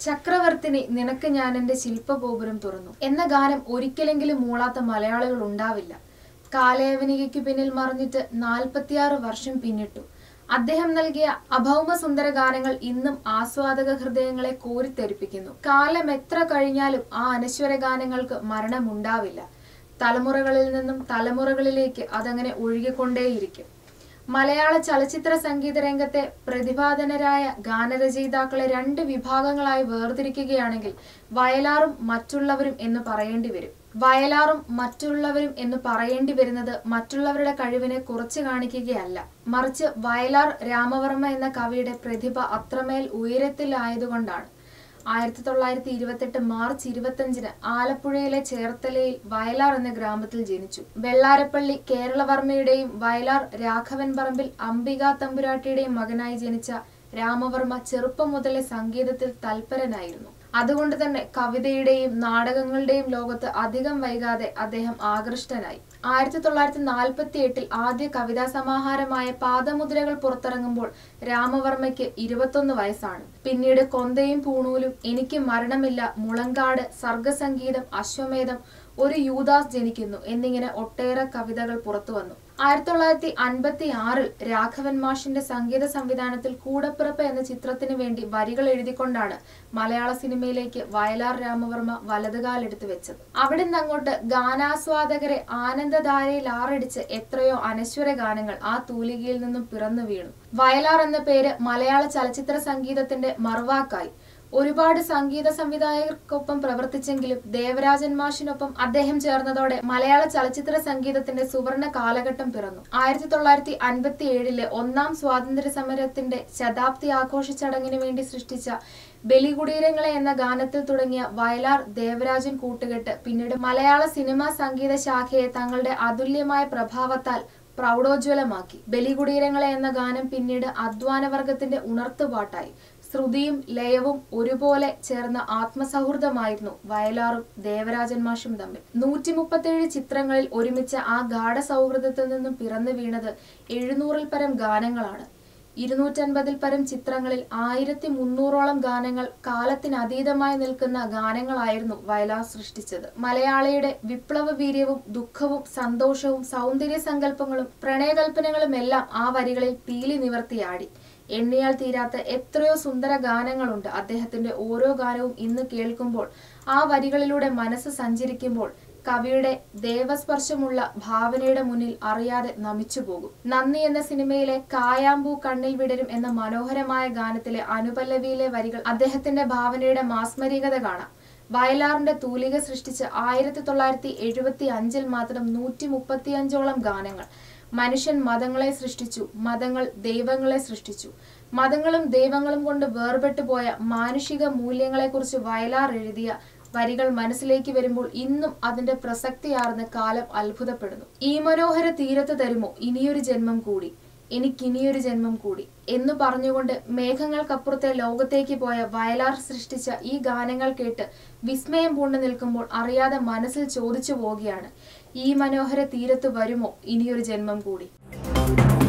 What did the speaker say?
ചക്രവർത്തിനി നിനക്ക് ഞാൻ എന്റെ ശില്പഗോപുരം തുറന്നു എന്ന ഗാനം ഒരിക്കലെങ്കിലും മൂളാത്ത മലയാളികൾ ഉണ്ടാവില്ല കാലയവനികയ്ക്കു പിന്നിൽ മറിഞ്ഞിട്ട് നാൽപ്പത്തിയാറ് വർഷം പിന്നിട്ടു അദ്ദേഹം നൽകിയ അഭൗമ സുന്ദര ഗാനങ്ങൾ ഇന്നും ആസ്വാദക ഹൃദയങ്ങളെ കോരിത്തെരിപ്പിക്കുന്നു കാലം എത്ര കഴിഞ്ഞാലും ആ അനശ്വര ഗാനങ്ങൾക്ക് മരണമുണ്ടാവില്ല തലമുറകളിൽ നിന്നും തലമുറകളിലേക്ക് അതങ്ങനെ ഒഴുകിക്കൊണ്ടേയിരിക്കും മലയാള ചലച്ചിത്ര സംഗീത രംഗത്തെ പ്രതിഭാധനരായ ഗാനരചയിതാക്കളെ രണ്ട് വിഭാഗങ്ങളായി വേർതിരിക്കുകയാണെങ്കിൽ വയലാറും മറ്റുള്ളവരും എന്ന് പറയേണ്ടി വരും വയലാറും മറ്റുള്ളവരും എന്ന് പറയേണ്ടി വരുന്നത് മറ്റുള്ളവരുടെ കഴിവിനെ കുറച്ചു കാണിക്കുകയല്ല മറിച്ച് വയലാർ രാമവർമ്മ എന്ന കവിയുടെ പ്രതിഭ അത്രമേൽ ഉയരത്തിലായതുകൊണ്ടാണ് ആയിരത്തി തൊള്ളായിരത്തി ഇരുപത്തെട്ട് മാർച്ച് ഇരുപത്തഞ്ചിന് ആലപ്പുഴയിലെ ചേർത്തലയിൽ വയലാർ എന്ന ഗ്രാമത്തിൽ ജനിച്ചു വെള്ളാരപ്പള്ളി കേരളവർമ്മയുടെയും വയലാർ രാഘവൻ പറമ്പിൽ അംബിക തമ്പുരാട്ടിയുടെയും മകനായി ജനിച്ച രാമവർമ്മ ചെറുപ്പം മുതലേ സംഗീതത്തിൽ തൽപരനായിരുന്നു അതുകൊണ്ട് തന്നെ കവിതയുടെയും നാടകങ്ങളുടെയും ലോകത്ത് അധികം വൈകാതെ അദ്ദേഹം ആകൃഷ്ടനായി ആയിരത്തി തൊള്ളായിരത്തി നാൽപ്പത്തി എട്ടിൽ ആദ്യ കവിതാ സമാഹാരമായ പാദമുദ്രകൾ പുറത്തിറങ്ങുമ്പോൾ രാമവർമ്മയ്ക്ക് ഇരുപത്തൊന്ന് വയസ്സാണ് പിന്നീട് കൊന്തയും പൂണൂലും എനിക്ക് മരണമില്ല മുളങ്കാട് സർഗസംഗീതം അശ്വമേധം ഒരു യൂദാസ് ജനിക്കുന്നു എന്നിങ്ങനെ ഒട്ടേറെ കവിതകൾ പുറത്തു വന്നു ആയിരത്തി തൊള്ളായിരത്തി അൻപത്തി ആറിൽ രാഘവൻ മാഷിന്റെ സംഗീത സംവിധാനത്തിൽ കൂടപ്പിറപ്പ് എന്ന ചിത്രത്തിന് വേണ്ടി വരികൾ എഴുതിക്കൊണ്ടാണ് മലയാള സിനിമയിലേക്ക് വയലാർ രാമവർമ്മ വലതുകാലെടുത്ത് വെച്ചത് അവിടെ നിന്ന് അങ്ങോട്ട് ഗാനാസ്വാദകരെ ആനന്ദധാരയിൽ ആറടിച്ച് എത്രയോ അനശ്വര ഗാനങ്ങൾ ആ തൂലികയിൽ നിന്നും പിറന്നു വീണു വയലാർ എന്ന പേര് മലയാള ചലച്ചിത്ര സംഗീതത്തിന്റെ മറുവാക്കായി ഒരുപാട് സംഗീത സംവിധായകർക്കൊപ്പം പ്രവർത്തിച്ചെങ്കിലും ദേവരാജൻ മാഷിനൊപ്പം അദ്ദേഹം ചേർന്നതോടെ മലയാള ചലച്ചിത്ര സംഗീതത്തിന്റെ സുവർണ കാലഘട്ടം പിറന്നു ആയിരത്തി തൊള്ളായിരത്തി അൻപത്തി ഏഴിലെ ഒന്നാം സ്വാതന്ത്ര്യ സമരത്തിന്റെ ശതാബ്ദി ആഘോഷ ചടങ്ങിന് വേണ്ടി സൃഷ്ടിച്ച ബലികുടീരങ്ങളെ എന്ന ഗാനത്തിൽ തുടങ്ങിയ വയലാർ ദേവരാജൻ കൂട്ടുകെട്ട് പിന്നീട് മലയാള സിനിമാ സംഗീത ശാഖയെ തങ്ങളുടെ അതുല്യമായ പ്രഭാവത്താൽ പ്രൗഢോജ്വലമാക്കി ബലികുടീരങ്ങളെ എന്ന ഗാനം പിന്നീട് അധ്വാനവർഗത്തിന്റെ ഉണർത്തുപാട്ടായി ശ്രുതിയും ലയവും ഒരുപോലെ ചേർന്ന ആത്മസൗഹൃദമായിരുന്നു വയലാറും ദേവരാജൻ മാഷും തമ്മിൽ നൂറ്റി മുപ്പത്തേഴ് ചിത്രങ്ങളിൽ ഒരുമിച്ച ആ ഗാഠ സൗഹൃദത്തിൽ നിന്നും പിറന്നു വീണത് എഴുന്നൂറിൽ പരം ഗാനങ്ങളാണ് ഇരുന്നൂറ്റൻപതിൽ പരം ചിത്രങ്ങളിൽ ആയിരത്തി മുന്നൂറോളം ഗാനങ്ങൾ കാലത്തിനതീതമായി നിൽക്കുന്ന ഗാനങ്ങളായിരുന്നു വയലാർ സൃഷ്ടിച്ചത് മലയാളിയുടെ വിപ്ലവ വീര്യവും ദുഃഖവും സന്തോഷവും സൗന്ദര്യ സങ്കല്പങ്ങളും പ്രണയകൽപ്പനകളും എല്ലാം ആ വരികളിൽ പീലി നിവർത്തിയാടി എണ്ണിയാൽ തീരാത്ത എത്രയോ സുന്ദര ഗാനങ്ങളുണ്ട് അദ്ദേഹത്തിന്റെ ഓരോ ഗാനവും ഇന്ന് കേൾക്കുമ്പോൾ ആ വരികളിലൂടെ മനസ്സ് സഞ്ചരിക്കുമ്പോൾ കവിയുടെ ദേവസ്പർശമുള്ള ഭാവനയുടെ മുന്നിൽ അറിയാതെ നമിച്ചു പോകും നന്ദി എന്ന സിനിമയിലെ കായാമ്പൂ കണ്ണിൽ വിടരും എന്ന മനോഹരമായ ഗാനത്തിലെ അനുപല്ലവിയിലെ വരികൾ അദ്ദേഹത്തിന്റെ ഭാവനയുടെ മാസ്മരികത കാണാം വയലാറിന്റെ തൂലിക സൃഷ്ടിച്ച് ആയിരത്തി തൊള്ളായിരത്തി എഴുപത്തി അഞ്ചിൽ മാത്രം നൂറ്റി മുപ്പത്തിയഞ്ചോളം ഗാനങ്ങൾ മനുഷ്യൻ മതങ്ങളെ സൃഷ്ടിച്ചു മതങ്ങൾ ദൈവങ്ങളെ സൃഷ്ടിച്ചു മതങ്ങളും ദൈവങ്ങളും കൊണ്ട് വേർപെട്ടു പോയ മാനുഷിക മൂല്യങ്ങളെക്കുറിച്ച് വയലാർ എഴുതിയ വരികൾ മനസ്സിലേക്ക് വരുമ്പോൾ ഇന്നും അതിന്റെ പ്രസക്തിയാർന്ന് കാലം അത്ഭുതപ്പെടുന്നു ഈ മനോഹര തീരത്ത് തരുമോ ഇനിയൊരു ജന്മം കൂടി എനിക്കിനിയൊരു ജന്മം കൂടി എന്ന് പറഞ്ഞുകൊണ്ട് മേഘങ്ങൾക്കപ്പുറത്തെ ലോകത്തേക്ക് പോയ വയലാർ സൃഷ്ടിച്ച ഈ ഗാനങ്ങൾ കേട്ട് വിസ്മയം പൂണ്ടു നിൽക്കുമ്പോൾ അറിയാതെ മനസ്സിൽ ചോദിച്ചു പോവുകയാണ് ഈ മനോഹര തീരത്ത് വരുമോ ഇനിയൊരു ജന്മം കൂടി